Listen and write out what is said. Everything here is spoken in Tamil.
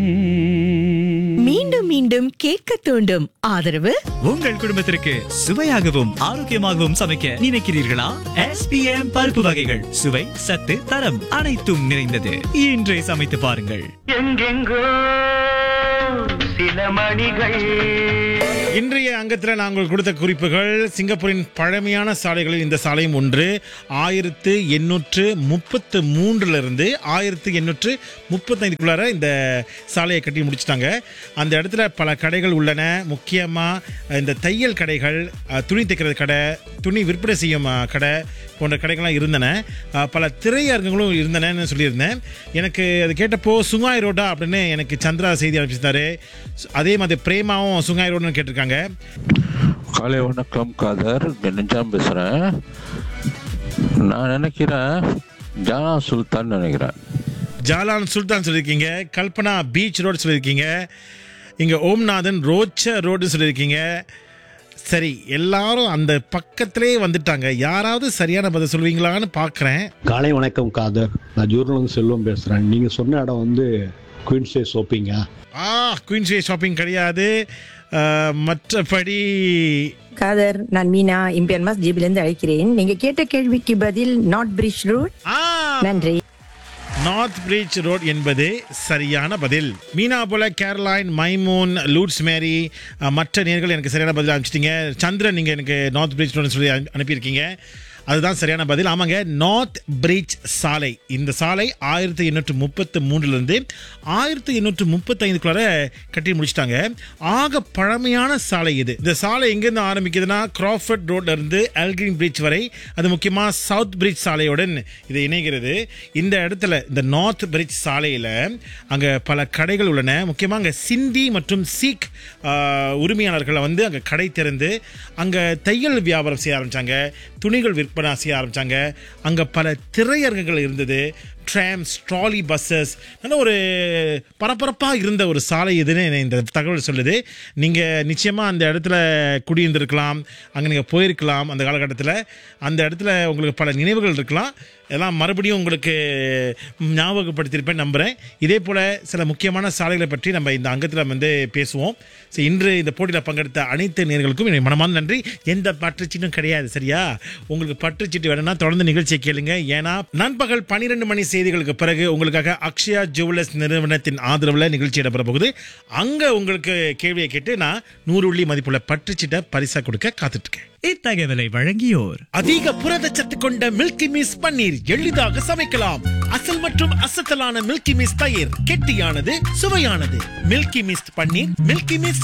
மீண்டும் மீண்டும் கேட்க தூண்டும் ஆதரவு உங்கள் குடும்பத்திற்கு சுவையாகவும் ஆரோக்கியமாகவும் சமைக்க நினைக்கிறீர்களா எஸ்பிஎம் பருப்பு வகைகள் சுவை சத்து தரம் அனைத்தும் நிறைந்தது இன்றே சமைத்து பாருங்கள் எங்கெங்கோ சில மணிகள் இன்றைய அங்கத்தில் நாங்கள் கொடுத்த குறிப்புகள் சிங்கப்பூரின் பழமையான சாலைகளில் இந்த சாலையும் ஒன்று ஆயிரத்து எண்ணூற்று முப்பத்து மூன்றுலேருந்து ஆயிரத்து எண்ணூற்று முப்பத்தைந்துக்குள்ளார இந்த சாலையை கட்டி முடிச்சிட்டாங்க அந்த இடத்துல பல கடைகள் உள்ளன முக்கியமாக இந்த தையல் கடைகள் அஹ், துணி தைக்கிறது கடை துணி விற்பனை செய்யும் அஹ், கடை போன்ற கடைகள்லாம் இருந்தன அஹ், பல திரையரங்குகளும் இருந்தனன்னு சொல்லியிருந்தேன் எனக்கு அது கேட்டப்போ சுங்காய் ரோடா அப்படின்னு எனக்கு சந்திரா செய்தி அனுப்பிச்சிருந்தாரு அதே மாதிரி பிரேமாவும் சுங்காய் ரோடுன்னு கேட்டிருக்காங்க காலை வணக்கம் காதர் நெஞ்சாம் பேசுகிறேன் நான் நினைக்கிறேன் ஜானா சுல்தான் நினைக்கிறேன் ஜாலான் சுல்தான் சொல்லியிருக்கீங்க கல்பனா பீச் ரோடு சொல்லியிருக்கீங்க இங்கே ஓம்நாதன் ரோச்ச ரோடு சொல்லியிருக்கீங்க சரி எல்லாரும் அந்த பக்கத்திலே வந்துட்டாங்க யாராவது சரியான பதில் சொல்வீங்களான்னு பார்க்குறேன் காலை வணக்கம் காதர் நான் ஜூர்னலிஸ்ட் செல்வம் பேசுகிறேன் நீங்கள் சொன்ன இடம் வந்து குயின்ஸே ஷாப்பிங்கா ஆ குயின்ஸ்வே ஷாப்பிங் கிடையாது அஹ், மற்றபடி காதர் நான் மீனா இம்பியன் மாஸ் ஜிபிலிருந்து அழைக்கிறேன் நீங்க கேட்ட கேள்விக்கு பதில் நாட் பிரிட்ஜ் ரோட் ஆ நன்றி நார்த் பிரிட்ஜ் ரோட் என்பது சரியான பதில் மீனா போல கேரளைன் மைமூன் லூட்ஸ் மேரி அஹ், மற்ற நேர்கள் எனக்கு சரியான பதில் அனுப்பிச்சிட்டீங்க சந்திரன் நீங்கள் எனக்கு நார்த் பிரிட்ஜ் ரோட்னு சொல்லி அனு- அனுப்பியிருக்கீங்க அதுதான் சரியான பதில் ஆமாங்க நார்த் பிரிட்ஜ் சாலை இந்த சாலை ஆயிரத்தி எண்ணூற்று முப்பத்து மூன்றுலேருந்து ஆயிரத்தி எண்ணூற்று முப்பத்தைந்துக்குள்ளார கட்டி முடிச்சிட்டாங்க ஆக பழமையான சாலை இது இந்த சாலை எங்கேருந்து ஆரம்பிக்குதுன்னா கிராஃபர்ட் ரோட்ல இருந்து எல்கிரீன் பிரிட்ஜ் வரை அது முக்கியமாக சவுத் பிரிட்ஜ் சாலையுடன் இது இணைகிறது இந்த இடத்துல இந்த நார்த் பிரிட்ஜ் சாலையில் அங்கே பல கடைகள் உள்ளன முக்கியமாக அங்கே சிந்தி மற்றும் சீக் ஆஹ், உரிமையாளர்களை வந்து அங்கே கடை திறந்து அங்கே தையல் வியாபாரம் செய்ய ஆரம்பித்தாங்க துணிகள் விற்பனை செய்ய ஆரம்பித்தாங்க அங்கே பல திரையரங்குகள் இருந்தது ட்ராம்ஸ் ட்ராலி பஸ்ஸஸ் நல்ல ஒரு பரபரப்பாக இருந்த ஒரு சாலை இதுன்னு இந்த தகவல் சொல்லுது நீங்கள் நிச்சயமாக அந்த இடத்துல குடியிருந்திருக்கலாம் அங்கே நீங்கள் போயிருக்கலாம் அந்த காலகட்டத்தில் அந்த இடத்துல உங்களுக்கு பல நினைவுகள் இருக்கலாம் எல்லாம் மறுபடியும் உங்களுக்கு ஞாபகப்படுத்தியிருப்பேன் நம்புகிறேன் இதே போல் சில முக்கியமான சாலைகளை பற்றி நம்ம இந்த அங்கத்தில் வந்து பேசுவோம் ஸோ இன்று இந்த போட்டியில் பங்கெடுத்த அனைத்து நேர்களுக்கும் என்னுடைய மனமான நன்றி எந்த பற்றுச்சீட்டும் கிடையாது சரியா உங்களுக்கு பற்றுச்சீட்டு வேணும்னா தொடர்ந்து நிகழ்ச்சியை கேளுங்க ஏன்னா நண்பகல் பன்னிரெண்டு மணி செய்திகளுக்கு பிறகு உங்களுக்காக அக்ஷயா ஜுவல்லர்ஸ் நிறுவனத்தின் ஆதரவில் நிகழ்ச்சி இடம்பெற போகுது அங்கே உங்களுக்கு கேள்வியை கேட்டு நான் நூறு உள்ளி மதிப்புள்ள பற்றுச்சீட்டை பரிசா கொடுக்க காத்துட்டு இருக்கேன் இத்தகவலை வழங்கியோர் அதிக புரதச்சத்து கொண்ட மில்கி மிஸ் பன்னீர் எளிதாக சமைக்கலாம் அசல் மற்றும் அசத்தலான மில்கி மிஸ் தயிர் கெட்டியானது சுவையானது milky mist paneer milky miss